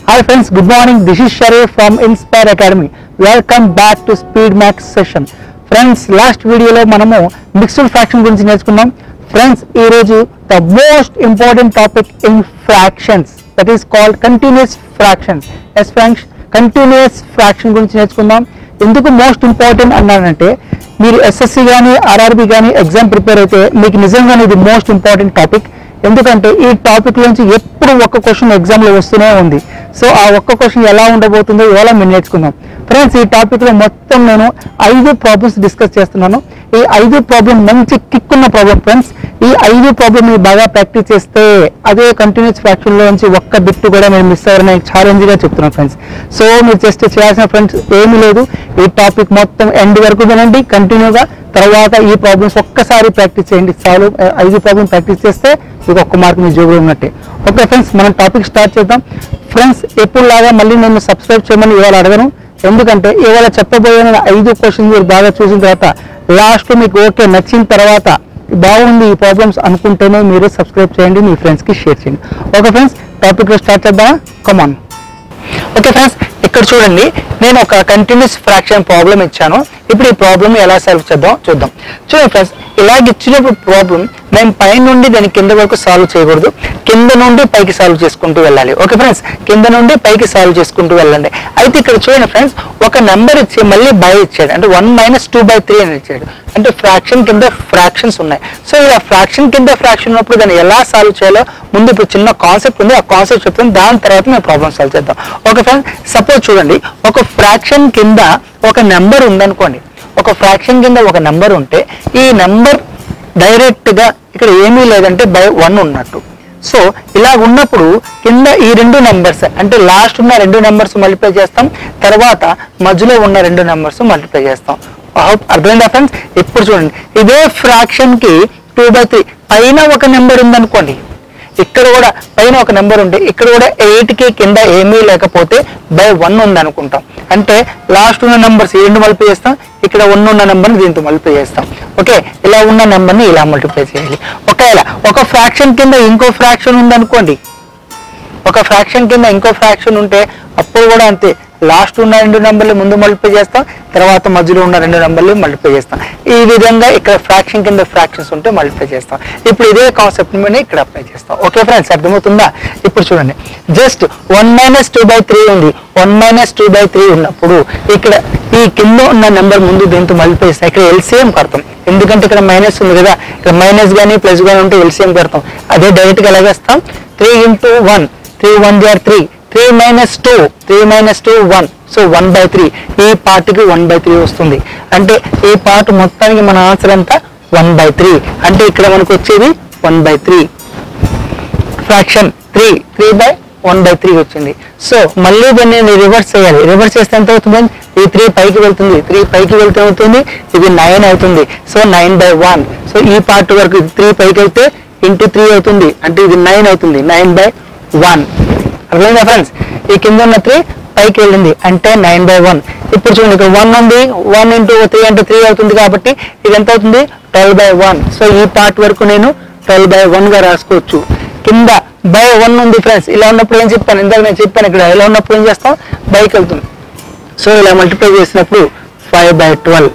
Hi friends, good morning. This is Sharif from Inspire Academy. Welcome back to Speed Max session. Friends last వీడియోలో మనము mixed fraction గురించి నేర్చుకున్నాం friends ఈరోజు the most important topic in fractions that is called continuous fractions yes ఫ్రాక్స్ continuous fraction గురించి నేర్చుకుందాం ఎందుకు most important అన్నానంటే మీరు ఎస్ఎస్సి కానీ ఆర్ఆర్బి కానీ ఎగ్జామ్ ప్రిపేర్ అయితే మీకు నిజంగానే ఇది మోస్ట్ ఇంపార్టెంట్ టాపిక్ ఎందుకంటే ఈ టాపిక్ నుంచి ఎప్పుడు ఒక్క క్వశ్చన్ ఎగ్జామ్ లో వస్తూనే ఉంది సో ఆ ఒక్క క్వశ్చన్ ఎలా ఉండబోతుందో ఇవాళ మేము నేర్చుకుందాం ఫ్రెండ్స్ ఈ టాపిక్ లో మొత్తం నేను ఐదు ప్రాబ్లమ్స్ డిస్కస్ చేస్తున్నాను ఈ ఐదు ప్రాబ్లం మంచి కిక్ ఉన్న ప్రాబ్లం ఫ్రెండ్స్ ఈ ఐదు ప్రాబ్లం మీరు బాగా ప్రాక్టీస్ చేస్తే అదే కంటిన్యూస్ ఫ్రాక్షన్ లో నుంచి ఒక్క బిట్ కూడా మీరు మిస్ అవ్వరని ఛాలెంజ్ గా చెప్తున్నాను ఫ్రెండ్స్ సో మీరు జస్ట్ చేయాల్సిన ఫ్రెండ్స్ ఏమీ లేదు ఈ టాపిక్ మొత్తం ఎండ్ వరకు వినండి కంటిన్యూగా తర్వాత ఈ ప్రాబ్లమ్స్ ఒక్కసారి ప్రాక్టీస్ చేయండి చాలు ఆ, ఐదు ప్రాబ్లమ్ ప్రాక్టీస్ చేస్తే మీకు ఒక్క మార్క్ మీ జోబులో ఉన్నట్టే ఓకే ఫ్రెండ్స్ మనం టాపిక్ స్టార్ట్ చేద్దాం ఫ్రెండ్స్ ఎప్పుడు లాగా మళ్ళీ నేను సబ్స్క్రైబ్ చేయమని ఇవాళ అడగను ఎందుకంటే ఇవాళ చెప్పబోయే ఐదు క్వశ్చన్స్ మీరు బాగా చూసిన తర్వాత లాస్ట్ మీకు ఓకే నచ్చిన తర్వాత బాగుంది ఈ ప్రాబ్లమ్స్ అనుకుంటేనే మీరు సబ్స్క్రైబ్ చేయండి మీ ఫ్రెండ్స్కి షేర్ చేయండి ఓకే ఫ్రెండ్స్ టాపిక్ స్టార్ట్ చేద్దామా కమాన్ ఓకే ఫ్రెండ్స్ ఇక్కడ చూడండి నేను ఒక కంటిన్యూస్ ఫ్రాక్షన్ ప్రాబ్లం ఇచ్చాను ఇప్పుడు ఈ ప్రాబ్లమ్ ఎలా సాల్వ్ చేద్దాం చూద్దాం చూడండి ఫ్రెండ్స్ ఇలాగ ఇచ్చినప్పుడు ప్రాబ్లం మేము పై నుండి దాని కింద వరకు సాల్వ్ చేయకూడదు కింద నుండి పైకి సాల్వ్ చేసుకుంటూ వెళ్ళాలి ఓకే ఫ్రెండ్స్ కింద నుండి పైకి సాల్వ్ చేసుకుంటూ వెళ్ళండి అయితే ఇక్కడ చూడండి ఫ్రెండ్స్ ఒక నెంబర్ ఇచ్చి మళ్ళీ బై ఇచ్చాడు అంటే one minus two by three అని ఇచ్చాడు అంటే ఫ్రాక్షన్ కింద ఫ్రాక్షన్స్ ఉన్నాయి సో ఇలా ఫ్రాక్షన్ కింద ఫ్రాక్షన్ ఉన్నప్పుడు దాన్ని ఎలా సాల్వ్ చేయాలో ముందు ఇప్పుడు చిన్న కాన్సెప్ట్ ఉంది ఆ కాన్సెప్ట్ చెప్తాను దాని తర్వాత మేము ప్రాబ్లమ్ సాల్వ్ చేద్దాం ఓకే ఫ్రెండ్స్ సపోజ్ చూడండి ఒక ఫ్రాక్షన్ కింద ఒక నెంబర్ ఉందనుకోండి ఒక ఫ్రాక్షన్ కింద ఒక నెంబర్ ఉంటే ఈ నెంబర్ డైరెక్ట్ గా ఇక్కడ ఏమీ లేదంటే బై వన్ ఉన్నట్టు సో ఇలా ఉన్నప్పుడు కింద ఈ రెండు నెంబర్స్ అంటే లాస్ట్ ఉన్న రెండు నెంబర్స్ మల్టిప్లై చేస్తాం తర్వాత మధ్యలో ఉన్న రెండు నెంబర్స్ మల్టిప్లై చేస్తాం హోప్ అర్థమైందా ఫ్రెండ్స్ ఇప్పుడు చూడండి ఇదే ఫ్రాక్షన్ కి టూ బై త్రీ పైన ఒక నెంబర్ ఉందనుకోండి ఇక్కడ కూడా పైన ఒక నెంబర్ ఉంటే ఇక్కడ కూడా ఎయిట్ కి కింద ఏమీ లేకపోతే బై వన్ ఉంది అనుకుంటాం అంటే లాస్ట్ ఉన్న నెంబర్స్ ఈ రెండు మల్టిప్లై చేస్తాం ఇక్కడ ఉన్న ఉన్న నెంబర్ని దీంతో మల్టిప్లై చేస్తాం ఓకే ఇలా ఉన్న నెంబర్ని ఇలా మల్టిప్లై చేయాలి ఒకవేళ ఒక ఫ్రాక్షన్ కింద ఇంకో ఫ్రాక్షన్ ఉందనుకోండి ఒక ఫ్రాక్షన్ కింద ఇంకో ఫ్రాక్షన్ ఉంటే అప్పుడు కూడా అంతే లాస్ట్ ఉన్న రెండు నెంబర్లు ముందు మల్టిప్లై చేస్తాం తర్వాత మధ్యలో ఉన్న రెండు నెంబర్లు మల్టిప్లై చేస్తాం ఈ విధంగా ఇక్కడ ఫ్రాక్షన్ కింద ఫ్రాక్షన్స్ ఉంటే మల్టిప్లై చేస్తాం ఇప్పుడు ఇదే కాన్సెప్ట్ మీద ఇక్కడ అప్లై చేస్తాం ఓకే ఫ్రెండ్స్ అర్థమవుతుందా ఇప్పుడు చూడండి just one minus two by three ఉంది one minus two by three ఉన్నప్పుడు ఇక్కడ ఈ కింద ఉన్న నెంబర్ ముందు దీంతో మల్టిప్లై చేస్తాం ఇక్కడ ఎల్సిఎం కడతాం ఎందుకంటే ఇక్కడ మైనస్ ఉంది కదా ఇక్కడ మైనస్ కానీ ప్లస్ కానీ ఉంటే ఎల్సిఎం కడతాం అదే డైరెక్ట్గా ఎలాగేస్తాం three into one three one జార్ three three minus two three minus two one so one by three ఈ పార్ట్కి వన్ బై త్రీ వస్తుంది అంటే ఈ పార్ట్ మొత్తానికి మన ఆన్సర్ ఎంత వన్ బై త్రీ అంటే ఇక్కడ మనకు వచ్చేది one by three fraction three three by one by three వచ్చింది సో మళ్ళీ దాన్ని రివర్స్ చేయాలి రివర్స్ చేస్తే ఎంత అవుతుంది ఈ త్రీ పైకి వెళ్తుంది త్రీ పైకి వెళ్తే అవుతుంది ఇది నైన్ అవుతుంది so nine by one so ఈ పార్ట్ వరకు త్రీ పైకి వెళ్తే ఇంటూ త్రీ అవుతుంది అంటే ఇది నైన్ అవుతుంది నైన్ బై వన్ అర్థమైందా ఫ్రెండ్స్ ఈ కింద ఉన్న త్రీ పైకి వెళ్ళింది అంటే నైన్ బై వన్ ఇప్పుడు చూడండి ఇక్కడ వన్ ఉంది వన్ ఇంటూ త్రీ అంటే త్రీ అవుతుంది కాబట్టి ఇది ఎంత అవుతుంది ట్వెల్వ్ బై వన్ సో ఈ పార్ట్ వరకు నేను ట్వెల్వ్ బై వన్ గా రాసుకోవచ్చు కింద బై వన్ ఉంది ఫ్రెండ్స్ ఇలా ఉన్నప్పుడు ఏం చెప్పాను ఇందాక నేను చెప్పాను ఇక్కడ ఇలా ఉన్నప్పుడు ఏం చేస్తాం బైక్ వెళ్తుంది సో ఇలా మల్టిప్లై చేసినప్పుడు ఫైవ్ బై ట్వెల్వ్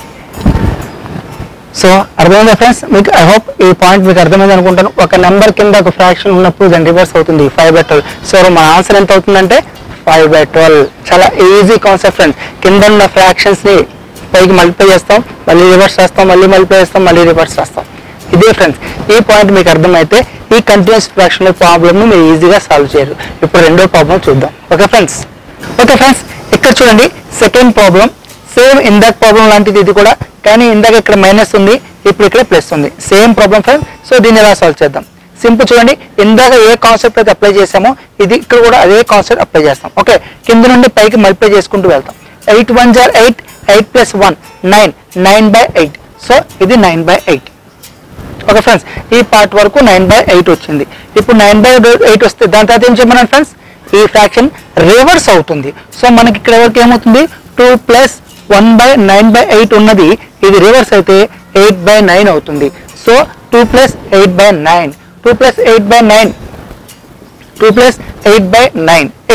సో అర్థమైందా ఫ్రెండ్స్ మీకు ఐ హోప్ ఈ పాయింట్ మీకు అర్థమైంది అనుకుంటాను ఒక నెంబర్ కింద ఒక ఫ్రాక్షన్ ఉన్నప్పుడు దాని రివర్స్ అవుతుంది ఫైవ్ బై ట్వెల్వ్ సో మన ఆన్సర్ ఎంత అవుతుందంటే ఫైవ్ బై ట్వెల్వ్ చాలా ఈజీ కాన్సెప్ట్ ఫ్రెండ్స్ కింద ఉన్న ఫ్రాక్షన్స్ ని పైకి మల్టిప్లై చేస్తాం మళ్ళీ రివర్స్ చేస్తాం మళ్ళీ మల్టిప్లై చేస్తాం మళ్ళీ రివర్స్ చేస్తాం ఇదే ఫ్రెండ్స్ ఈ పాయింట్ మీకు అర్థమైతే ఈ కంటిన్యూస్ ఫ్రాక్షన్ ప్రాబ్లమ్ మీరు ఈజీగా సాల్వ్ చేయరు ఇప్పుడు రెండో ప్రాబ్లం చూద్దాం ఓకే ఫ్రెండ్స్ ఓకే ఫ్రెండ్స్ ఇక్కడ చూడండి సెకండ్ ప్రాబ్లం సేమ్ ఇందాక ప్రాబ్లం లాంటిది ఇది కూడా కానీ ఇందాక ఇక్కడ మైనస్ ఉంది ఇప్పుడు ఇక్కడ ప్లస్ ఉంది సేమ్ ప్రాబ్లం ఫ్రెండ్స్ సో దీన్ని ఎలా సాల్వ్ చేద్దాం సింపుల్ చూడండి ఇందాక ఏ కాన్సెప్ట్ అయితే అప్లై చేసామో ఇది ఇక్కడ కూడా అదే కాన్సెప్ట్ అప్లై చేస్తాం ఓకే కింద నుండి పైకి మల్టిప్లై చేసుకుంటూ వెళ్తాం ఎయిట్ వన్ జార్ eight eight plus one nine nine by eight so ఇది nine by eight okay friends ఈ పార్ట్ వరకు నైన్ బై ఎయిట్ వచ్చింది ఇప్పుడు నైన్ బై ఎయిట్ వస్తే దాని తర్వాత ఏం చెప్పమన్నాను ఫ్రెండ్స్ ఈ ఫ్రాక్షన్ రివర్స్ అవుతుంది సో మనకి ఇక్కడ వరకు ఏమవుతుంది two plus one by nine by eight ఉన్నది ఇది రివర్స్ అయితే ఎయిట్ బై నైన్ అవుతుంది so two plus eight by nine two plus eight by nine two plus eight by nine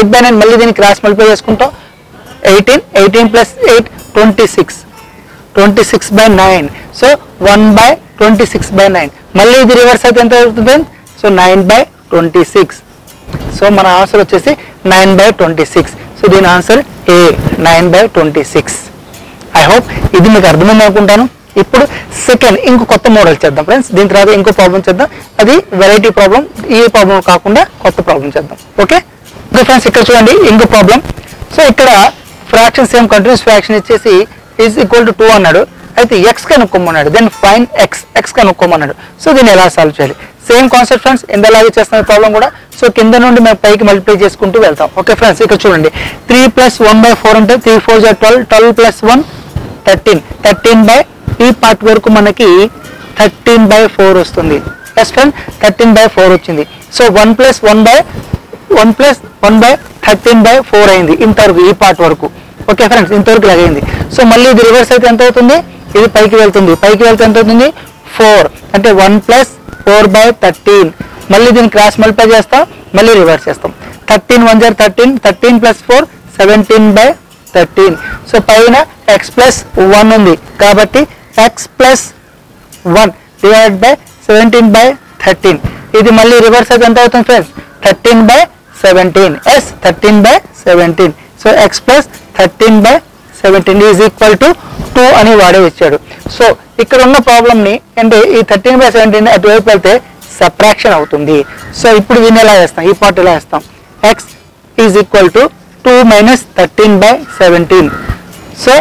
eight by nine మళ్ళీ దీన్ని క్రాస్ మల్టిప్లై చేసుకుంటాం eighteen eighteen plus eight twenty six twenty six by nine so one by twenty six by nine మళ్ళీ ఇది reverse అయితే ఎంత అవుతుంది so nine by twenty six so మన answer వచ్చేసి nine by twenty six so దీని answer ఏ nine by twenty six I hope ఇది మీకు అర్థమైంది అనుకుంటాను ఇప్పుడు సెకండ్ ఇంకో కొత్త మోడల్ చేద్దాం ఫ్రెండ్స్ దీని తర్వాత ఇంకో ప్రాబ్లం చేద్దాం అది వెరైటీ ప్రాబ్లం ఈ ప్రాబ్లం కాకుండా కొత్త ప్రాబ్లం చేద్దాం ఓకే ఓకే ఫ్రెండ్స్ ఇక్కడ చూడండి ఇంకో ప్రాబ్లం సో ఇక్కడ ఫ్రాక్షన్ సేమ్ కంటిన్యూస్ ఫ్రాక్షన్ ఇచ్చేసి ఈజ్ ఈక్వల్ టు టూ అన్నాడు అయితే ఎక్స్ కనుక్కోమన్నాడు దెన్ ఫైన్ ఎక్స్ ఎక్స్ కనుక్కోమన్నాడు సో దీన్ని ఎలా సాల్వ్ చేయాలి సేమ్ కాన్సెప్ట్ ఫ్రెండ్స్ ఇందలాగే చేస్తున్న ప్రాబ్లం కూడా సో కింద నుండి మేము పైకి మల్టిప్లై చేసుకుంటూ వెళ్తాం ఓకే ఫ్రెండ్స్ ఇక్కడ చూడండి three plus one by four అంటే త్రీ ఫోర్ జా twelve twelve plus one thirteen thirteen by ఈ పార్ట్ వరకు మనకి థర్టీన్ బై ఫోర్ వస్తుంది yes friend thirteen by four వచ్చింది so one plus one by one plus one by thirteen by four అయింది ఇంతవరకు ఈ పార్ట్ వరకు ఓకే ఫ్రెండ్స్ ఇంతవరకు ఇలాగ అయింది సో మళ్ళీ ఇది రివర్స్ అయితే ఎంత అవుతుంది ఇది పైకి వెళ్తుంది పైకి వెళ్తే ఎంత అవుతుంది ఫోర్ అంటే one plus four by thirteen మళ్ళీ దీన్ని క్రాస్ మల్టిప్లై చేస్తాం మళ్ళీ రివర్స్ చేస్తాం థర్టీన్ వన్ జార్ thirteen thirteen plus four seventeen by thirteen so పైన ఎక్స్ ప్లస్ వన్ ఉంది కాబట్టి x plus one divide by seventeen by thirteen ఇది మళ్ళీ రివర్స్ అయితే ఎంత అవుతుంది friends thirteen by seventeen yes thirteen by seventeen so x plus thirteen by seventeen is equal to two అని వాడే ఇచ్చాడు సో ఇక్కడ ఉన్న ప్రాబ్లమ్ని అంటే ఈ థర్టీన్ బై సెవెంటీన్ అటువైపు వెళ్తే సప్రాక్షన్ అవుతుంది సో ఇప్పుడు దీన్ని ఎలా వేస్తాం ఈ పార్ట్ ఎలా వేస్తాం x is equal to two minus thirteen by seventeen so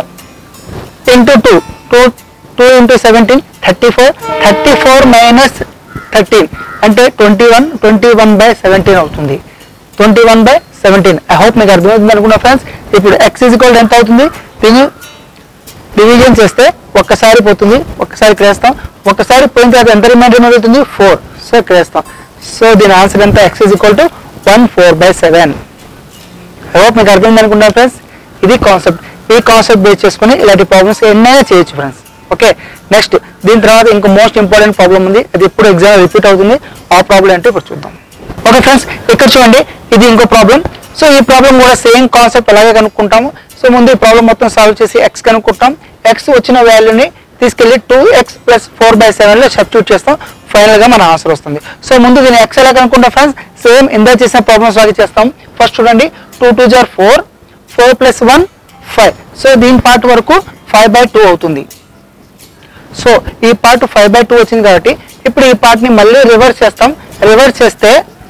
into two two two into seventeen thirty four thirty four minus thirteen అంటే twenty one twenty one by seventeen అవుతుంది twenty one by seventeen I hope మీకు అర్థమవుతుంది అనుకున్నా friends ఇప్పుడు X equal ఎంత అవుతుంది దీన్ని division చేస్తే ఒక్కసారి పోతుంది ఒక్కసారి క్రేస్తాం ఒక్కసారి పోయిన తర్వాత ఎంత రిమైండర్ అవుతుంది ఫోర్ సో క్రేస్తాం సో దీని ఆన్సర్ ఎంత x is equal to one four by seven I hope మీకు అర్థమైంది అనుకుంటా ఫ్రెండ్స్ ఇది కాన్సెప్ట్ ఈ కాన్సెప్ట్ బేస్ చేసుకుని ఇలాంటి ప్రాబ్లమ్స్ ఎన్నైనా చేయొచ్చు ఫ్రెండ్స్ ఓకే నెక్స్ట్ దీని తర్వాత ఇంకో మోస్ట్ ఇంపార్టెంట్ ప్రాబ్లం ఉంది అది ఎప్పుడు ఎగ్జామ్ రిపీట్ అవుతుంది ఆ ప్రాబ్లం అంటే ఇప్పుడు చూద్దాం ఓకే ఫ్రెండ్స్ ఇక్కడ చూడండి ఇది ఇంకో ప్రాబ్లం సో ఈ ప్రాబ్లం కూడా సేమ్ కాన్సెప్ట్ అలాగే కనుక్కుంటాము సో ముందు ఈ ప్రాబ్లం మొత్తం సాల్వ్ చేసి ఎక్స్ కనుక్కుంటాం ఎక్స్ వచ్చిన వాల్యూని తీసుకెళ్లి two x plus four by సెవెన్లో సబ్స్టిట్యూట్ చేస్తాం ఫైనల్ గా మన ఆన్సర్ వస్తుంది సో ముందు దీన్ని ఎక్స్ ఎలా కనుక్కుంటాం ఫ్రెండ్స్ సేమ్ ఇందా చేసిన ప్రాబ్లమ్స్ లాగా చేస్తాం ఫస్ట్ చూడండి టూ టూ జార్ four four plus one five so దీని పార్ట్ వరకు ఫైవ్ బై టూ అవుతుంది సో ఈ పార్ట్ ఫైవ్ బై టూ వచ్చింది కాబట్టి ఇప్పుడు ఈ పార్ట్ని మళ్ళీ రివర్స్ చేస్తాం రివర్స్ చేస్తే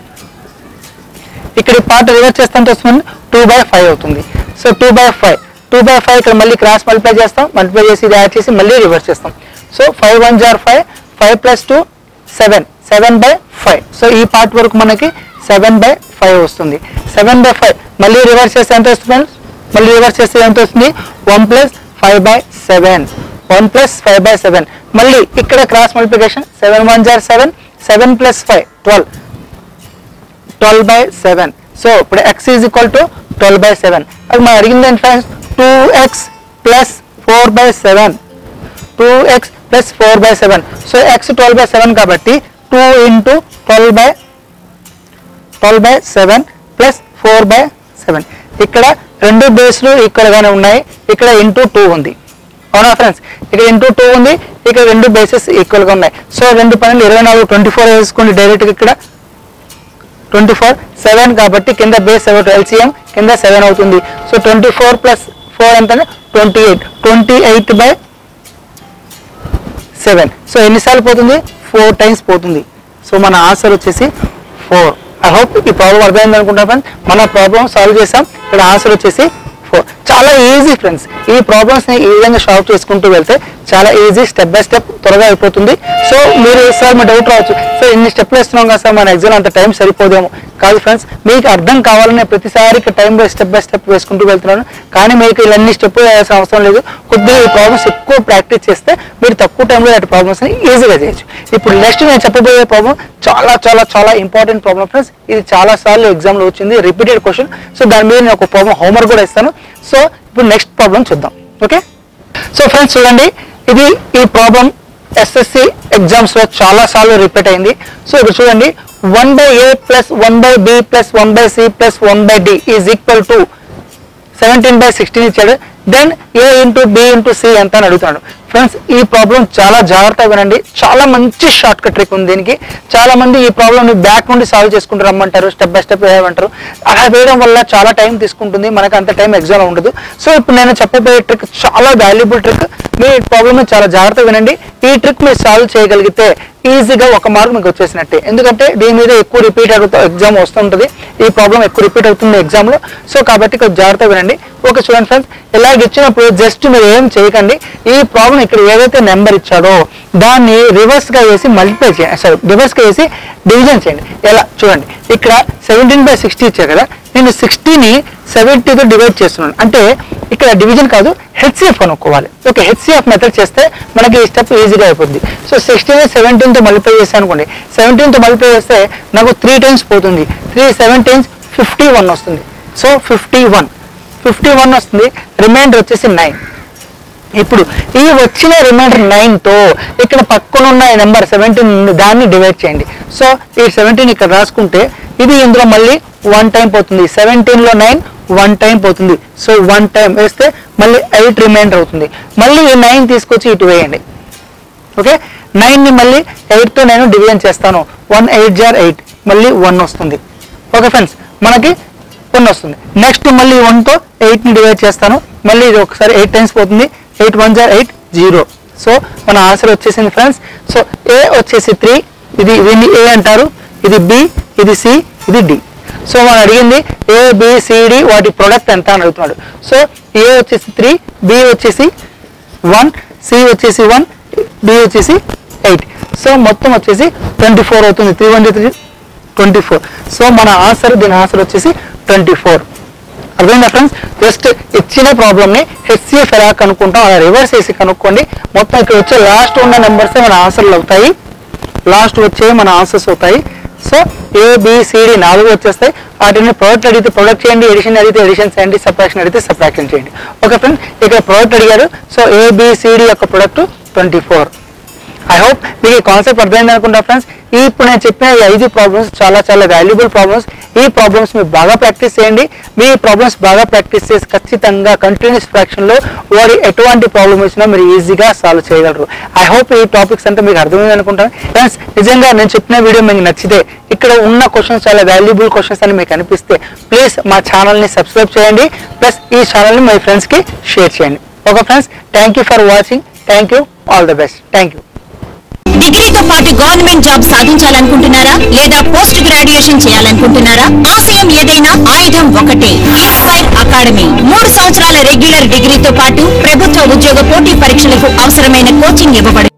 ఇక్కడ ఈ పార్ట్ రివర్స్ చేస్తే ఎంత వస్తుంది టూ బై ఫైవ్ అవుతుంది so two by five two by five ఇక్కడ మళ్ళీ క్రాస్ మల్టిప్లై చేస్తాం మల్టిప్లై చేసి ఇది యాడ్ చేసి మళ్ళీ రివర్స్ చేస్తాం సో ఫైవ్ వన్ జార్ five five plus two seven seven by five so ఈ పార్ట్ వరకు మనకి సెవెన్ బై ఫైవ్ వస్తుంది సెవెన్ బై ఫైవ్ మళ్ళీ రివర్స్ చేస్తే ఎంత వస్తుంది friends? మళ్ళీ రివర్స్ చేస్తే ఎంత వస్తుంది one plus five by seven one plus five by seven మళ్ళీ ఇక్కడ క్రాస్ మల్టిప్లికేషన్ సెవెన్ వన్ జార్ seven seven plus five twelve twelve by seven so ఇప్పుడు x is equal to twelve by seven అది మనం అడిగింది ఏంటి friends two x plus four by seven two x plus four by seven so x twelve by seven కాబట్టి two into twelve by twelve by seven plus four by seven ఇక్కడ రెండు బేస్లు ఈక్వల్గానే ఉన్నాయి ఇక్కడ into two ఉంది అవునా friends ఇక్కడ into two ఉంది ఇక్కడ రెండు బేసెస్ ఈక్వల్గా ఉన్నాయి సో రెండు పన్నెండు ఇరవై నాలుగు ట్వంటీ ఫోర్ వేసుకోండి డైరెక్ట్గా ఇక్కడ ట్వంటీ ఫోర్ సెవెన్ కాబట్టి కింద బేస్ సెవెన్ ఎల్సిఎం కింద సెవెన్ అవుతుంది so twenty four plus four ఎంత twenty eight twenty eight by seven so ఎన్నిసార్లు పోతుంది ఫోర్ టైమ్స్ పోతుంది సో మన ఆన్సర్ వచ్చేసి ఫోర్ ఐ హోప్ ఈ ప్రాబ్లం అర్థమైంది అనుకుంటా ఫ్రెండ్స్ మన ప్రాబ్లం సాల్వ్ చేసాం ఇక్కడ ఆన్సర్ వచ్చేసి ఫోర్ చాలా ఈజీ ఫ్రెండ్స్ ఈ ప్రాబ్లమ్స్ని ఈ విధంగా సాల్వ్ చేసుకుంటూ వెళ్తే చాలా ఈజీ స్టెప్ బై స్టెప్ త్వరగా అయిపోతుంది సో మీరు సార్ మీ డౌట్ రావచ్చు సార్ ఇన్ని స్టెప్లు వేస్తున్నాం కదా సార్ మన ఎగ్జామ్ అంత టైం సరిపోదేమో కాదు ఫ్రెండ్స్ మీకు అర్థం కావాలనే ప్రతిసారి time by step by step వేసుకుంటూ వెళ్తున్నాను కానీ మీకు ఇవన్నీ స్టెప్ వేయాల్సిన అవసరం లేదు కొద్దిగా ఈ ప్రాబ్లమ్స్ ఎక్కువ ప్రాక్టీస్ చేస్తే మీరు తక్కువ టైంలో ఇలాంటి ప్రాబ్లమ్స్ని ఈజీగా చేయొచ్చు ఇప్పుడు నెక్స్ట్ నేను చెప్పబోయే ప్రాబ్లం చాలా చాలా చాలా ఇంపార్టెంట్ ప్రాబ్లం ఫ్రెండ్స్ ఇది చాలా సార్లు ఎగ్జామ్లో వచ్చింది రిపీటెడ్ క్వశ్చన్ సో దాని మీద నేను ఒక ప్రాబ్లం హోంవర్క్ కూడా ఇస్తాను సో ఇప్పుడు నెక్స్ట్ ప్రాబ్లం చూద్దాం ఓకే సో ఫ్రెండ్స్ చూడండి ఇది ఈ ప్రాబ్లం ఎస్ఎస్సి ఎగ్జామ్స్లో చాలా సార్లు రిపీట్ అయింది సో ఇప్పుడు చూడండి one by A plus one by B plus one by C plus one by D is equal to seventeen by sixteen ఇచ్చాడు then A into B into C ఎంత అని అడుగుతున్నాడు ఫ్రెండ్స్ ఈ ప్రాబ్లం చాలా జాగ్రత్తగా వినండి చాలా మంచి షార్ట్ కట్ ట్రిక్ ఉంది దీనికి చాలా మంది ఈ ప్రాబ్లమ్ ని బ్యాక్ నుండి సాల్వ్ చేసుకుంటూ రమ్మంటారు స్టెప్ బై స్టెప్ వేయమంటారు అలా వేయడం వల్ల చాలా టైం తీసుకుంటుంది మనకు అంత టైం ఎగ్జామ్ ఉండదు సో ఇప్పుడు నేను చెప్పబోయే ట్రిక్ చాలా వాల్యుబుల్ ట్రిక్ మీ ప్రాబ్లమ్ చాలా జాగ్రత్తగా వినండి ఈ ట్రిక్ మీరు సాల్వ్ చేయగలిగితే ఈజీగా ఒక మార్క్ మీకు వచ్చేసినట్టే ఎందుకంటే దీని మీద ఎక్కువ రిపీట్ అవుతూ ఎగ్జామ్ వస్తుంటుంది ఈ ప్రాబ్లం ఎక్కువ రిపీట్ అవుతుంది ఎగ్జామ్ లో సో కాబట్టి కొంచెం జాగ్రత్తగా వినండి ఓకే చూడండి ఫ్రెండ్స్ ఇలాగ ఇచ్చినప్పుడు జస్ట్ మీరు ఏం చేయకండి ఈ ప్రాబ్లం ఇక్కడ ఏదైతే నెంబర్ ఇచ్చాడో దాన్ని రివర్స్ గా వేసి మల్టిప్లై చేయండి సారీ రివర్స్ గా వేసి డివిజన్ చేయండి ఎలా చూడండి ఇక్కడ సెవెంటీన్ బై సిక్స్టీ ఇచ్చారు కదా నేను సిక్స్టీని సెవెంటీతో డివైడ్ చేస్తున్నాను అంటే ఇక్కడ డివిజన్ కాదు హెచ్సిఎఫ్ కనుక్కోవాలి ఓకే హెచ్సిఎఫ్ మెథడ్ చేస్తే మనకి ఈ స్టెప్ ఈజీగా అయిపోద్ది సో సిక్స్టీన్ సెవెంటీన్తో మల్టిప్లై చేస్తాను అనుకోండి సెవెంటీన్తో మల్టిప్లై చేస్తే నాకు త్రీ టైమ్స్ పోతుంది త్రీ సెవెంటీన్స్ ఫిఫ్టీ వన్ వస్తుంది so fifty one fifty one వస్తుంది రిమైండర్ వచ్చేసి నైన్ ఇప్పుడు ఈ వచ్చిన రిమైండర్ నైన్ తో ఇక్కడ పక్కన ఉన్న నెంబర్ సెవెంటీన్ దాన్ని డివైడ్ చేయండి సో ఈ సెవెంటీన్ ఇక్కడ రాసుకుంటే ఇది ఇందులో మళ్ళీ వన్ టైం పోతుంది సెవెంటీన్ లో నైన్ వన్ టైం పోతుంది సో వన్ టైం వేస్తే మళ్ళీ ఎయిట్ రిమైండర్ అవుతుంది మళ్ళీ ఈ నైన్ తీసుకొచ్చి ఇటు వేయండి ఓకే నైన్ ని మళ్ళీ ఎయిట్ తో నేను డివిజన్ చేస్తాను వన్ ఎయిట్ జార్ ఎయిట్ మళ్ళీ వన్ వస్తుంది ఓకే ఫ్రెండ్స్ మనకి వన్ వస్తుంది నెక్స్ట్ మళ్ళీ వన్ తో ఎయిట్ ని డివైడ్ చేస్తాను మళ్ళీ ఇది ఒకసారి ఎయిట్ టైమ్స్ పోతుంది ఎయిట్ వన్ జార్ ఎయిట్ జీరో సో మన ఆన్సర్ వచ్చేసింది ఫ్రెండ్స్ సో ఏ వచ్చేసి త్రీ ఇది దీన్ని ఏ అంటారు ఇది బి ఇది సి ఇది డి సో మనం అడిగింది ఏ బి సి డి వాటి ప్రొడక్ట్ ఎంత అని అడుగుతున్నాడు సో ఏ వచ్చేసి త్రీ బి వచ్చేసి వన్ సి వచ్చేసి వన్ డి వచ్చేసి ఎయిట్ సో మొత్తం వచ్చేసి ట్వంటీ ఫోర్ అవుతుంది three one three twenty four so మన ఆన్సర్ దీని ఆన్సర్ వచ్చేసి ట్వంటీ ఫోర్ అర్థమైందా ఫ్రెండ్స్ జస్ట్ ఇచ్చిన ప్రాబ్లమ్ని హెచ్సిఎఫ్ ఎలా కనుక్కుంటాం అలా రివర్స్ చేసి కనుక్కోండి మొత్తం ఇక్కడ వచ్చే లాస్ట్ ఉన్న నెంబర్సే మన ఆన్సర్లు అవుతాయి లాస్ట్ వచ్చే మన ఆన్సర్స్ అవుతాయి సో ఏ బిసిడి నాలుగు వచ్చేస్తాయి వాటిని ప్రోడక్ట్ అడిగితే ప్రొడక్ట్ చేయండి ఎడిషన్ అడిగితే ఎడిషన్ చేయండి సబ్ట్రాక్షన్ అడిగితే సబ్ట్రాక్షన్ చేయండి ఓకే ఫ్రెండ్ ఇక్కడ ప్రోడక్ట్ అడిగారు సో ఏబిసిడి యొక్క product twenty four I hope మీకు ఈ కాన్సెప్ట్ అర్థమైంది అనుకుంటా ఫ్రెండ్స్ ఇప్పుడు నేను చెప్పిన ఈ ఐదు ప్రాబ్లమ్స్ చాలా చాలా వాల్యుబుల్ ప్రాబ్లమ్స్ ఈ ప్రాబ్లమ్స్ మీరు బాగా ప్రాక్టీస్ చేయండి మీ ప్రాబ్లమ్స్ బాగా ప్రాక్టీస్ చేసి ఖచ్చితంగా కంటిన్యూస్ ఫ్రాక్షన్ లో వారి ఎటువంటి ప్రాబ్లమ్ వచ్చినా మీరు ఈజీగా సాల్వ్ చేయగలరు ఐ హోప్ ఈ టాపిక్స్ అంతా మీకు అర్థమైంది అనుకుంటాను ఫ్రెండ్స్ నిజంగా నేను చెప్పిన వీడియో మీకు నచ్చితే ఇక్కడ ఉన్న క్వశ్చన్స్ చాలా వాల్యుబుల్ క్వశ్చన్స్ అని మీకు అనిపిస్తే ప్లీజ్ మా ఛానల్ని సబ్స్క్రైబ్ చేయండి ప్లస్ ఈ ఛానల్ని మీ ఫ్రెండ్స్కి షేర్ చేయండి okay friends thank you for watching thank you all the best thank you డిగ్రీతో పాటు గవర్నమెంట్ జాబ్ సాధించాలనుకుంటున్నారా లేదా పోస్ట్ గ్రాడ్యుయేషన్ చేయాలనుకుంటున్నారా ఆశయం ఏదైనా ఆయుధం ఒకటే ఇన్స్పైర్ అకాడమీ మూడు సంవత్సరాల రెగ్యులర్ డిగ్రీతో పాటు ప్రభుత్వ ఉద్యోగ పోటీ పరీక్షలకు అవసరమైన కోచింగ్ ఇవ్వబడును